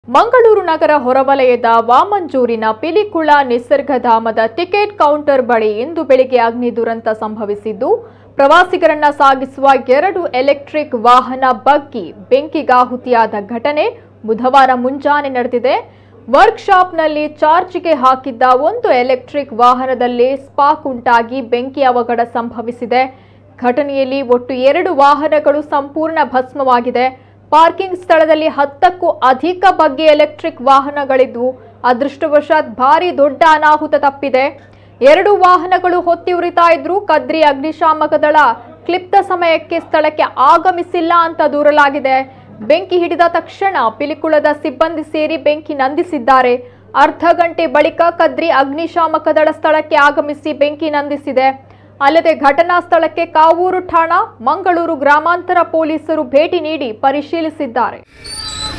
ಮಂಗಳೂರು ನಗರ ಹೊರವಲಯದ ವಾಮಂಜೂರಿನ ಪಿಲಿಕುಳ ನಿಸರ್ಗಧಾಮದ ಟಿಕೆಟ್ ಕೌಂಟರ್ ಬಳಿ ಇಂದು ಬೆಳಿಗ್ಗೆ ಅಗ್ನಿ ದುರಂತ ಸಂಭವಿಸಿದ್ದು ಪ್ರವಾಸಿಗರನ್ನ ಸಾಗಿಸುವ ಎರಡು ಎಲೆಕ್ಟ್ರಿಕ್ ವಾಹನ ಬಗ್ಗಿ ಬೆಂಕಿಗಾಹುತಿಯಾದ ಘಟನೆ ಬುಧವಾರ ಮುಂಜಾನೆ ನಡೆದಿದೆ ವರ್ಕ್ಶಾಪ್ನಲ್ಲಿ ಚಾರ್ಜ್ಗೆ ಹಾಕಿದ್ದ ಒಂದು ಎಲೆಕ್ಟ್ರಿಕ್ ವಾಹನದಲ್ಲಿ ಸ್ಪಾಕ್ ಉಂಟಾಗಿ ಬೆಂಕಿ ಅವಘಡ ಸಂಭವಿಸಿದೆ ಘಟನೆಯಲ್ಲಿ ಒಟ್ಟು ಎರಡು ವಾಹನಗಳು ಸಂಪೂರ್ಣ ಭಸ್ಮವಾಗಿದೆ ಪಾರ್ಕಿಂಗ್ ಸ್ಥಳದಲ್ಲಿ ಹತ್ತಕ್ಕೂ ಅಧಿಕ ಬಗ್ಗೆ ಎಲೆಕ್ಟ್ರಿಕ್ ವಾಹನಗಳಿದ್ದು ಅದೃಷ್ಟವಶಾತ್ ಭಾರಿ ದೊಡ್ಡ ಅನಾಹುತ ತಪ್ಪಿದೆ ಎರಡು ವಾಹನಗಳು ಹೊತ್ತಿ ಉರಿತಾ ಇದ್ರು ಕದ್ರಿ ಅಗ್ನಿಶಾಮಕ ದಳ ಕ್ಲಿಪ್ತ ಸಮಯಕ್ಕೆ ಸ್ಥಳಕ್ಕೆ ಆಗಮಿಸಿಲ್ಲ ಅಂತ ದೂರಲಾಗಿದೆ ಬೆಂಕಿ ಹಿಡಿದ ತಕ್ಷಣ ಪಿಲಿಕುಳದ ಸಿಬ್ಬಂದಿ ಸೇರಿ ಬೆಂಕಿ ನಂದಿಸಿದ್ದಾರೆ ಅರ್ಧ ಗಂಟೆ ಬಳಿಕ ಕದ್ರಿ ಅಗ್ನಿಶಾಮಕ ದಳ ಸ್ಥಳಕ್ಕೆ ಆಗಮಿಸಿ ಬೆಂಕಿ ನಂದಿಸಿದೆ ಅಲ್ಲದೆ ಘಟನಾ ಸ್ಥಳಕ್ಕೆ ಕಾವೂರು ಠಾಣಾ ಮಂಗಳೂರು ಗ್ರಾಮಾಂತರ ಪೊಲೀಸರು ಭೇಟಿ ನೀಡಿ ಪರಿಶೀಲಿಸಿದ್ದಾರೆ